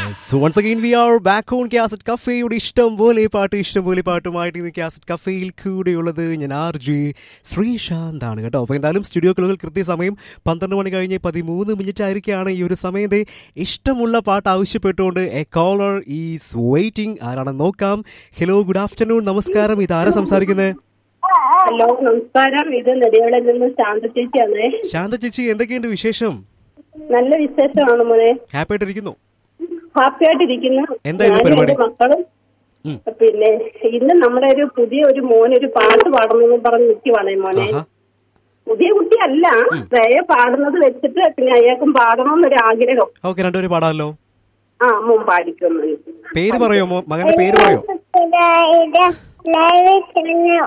So once again we are back on cassette കഫേയുടെ ഇഷ്ടം പോലെ പാട്ട് ഇഷ്ടം പോലെ പാട്ടുമായിട്ട് ഇന്ന് ക്യാസറ്റ് കഫേയിൽ കൂടെയുള്ളത് ഞാൻ ആർ ജി ശ്രീശാന്ത് ആണ് കേട്ടോ അപ്പോൾ എന്തായാലും സ്റ്റുഡിയോക്കുള്ളിൽ കൃത്യസമയം പന്ത്രണ്ട് മണി കഴിഞ്ഞ് പതിമൂന്ന് മിനിറ്റ് ആയിരിക്കുകയാണ് ഈ ഒരു സമയത്തെ ഇഷ്ടമുള്ള പാട്ട് ആവശ്യപ്പെട്ടുകൊണ്ട് എ കോളർ ഈസ് വെയിറ്റിംഗ് ആരാണെന്ന് നോക്കാം ഹലോ ഗുഡ് ആഫ്റ്റർനൂൺ നമസ്കാരം ഇത് ആരാ സംസാരിക്കുന്നത് ഹലോ നമസ്കാരം ഇത് നെടിയോളിൽ നിന്ന് ശാന്ത ചേച്ചിയാണ് ശാന്ത ചേച്ചി എന്തൊക്കെയുണ്ട് വിശേഷം നല്ല വിശേഷമാണ് മോനെ ഹാപ്പി ആയിട്ടിരിക്കുന്നു ഹാപ്പി ആയിട്ടിരിക്കുന്നു എന്തായിരുന്നു ഞാനും പരിപാടി? എന്റെ മക്കളും ഉം. പിന്നെ ഇന്ന് നമ്മുടെ ഒരു പുതിയ ഒരു മോൻ ഒരു പാട്ട് പാടണമെന്ന് പറഞ്ഞ് നിൽക്കുവാണേ മോനെ ആഹാ പുതിയ കുട്ടിയല്ല ശ്രേയ പാടുന്നത് വെച്ചിട്ട് പിന്നെ അയാൾക്കും പാടണമെന്നൊരു ആഗ്രഹം ഓക്കെ രണ്ടുപേരും പാടാമല്ലോ ആ മോൻ പാടിക്കുന്നു പേര് പറയോ മോ- മകന്റെ പേര് പറയോ ഇത് ലൈവ് ചാനൽ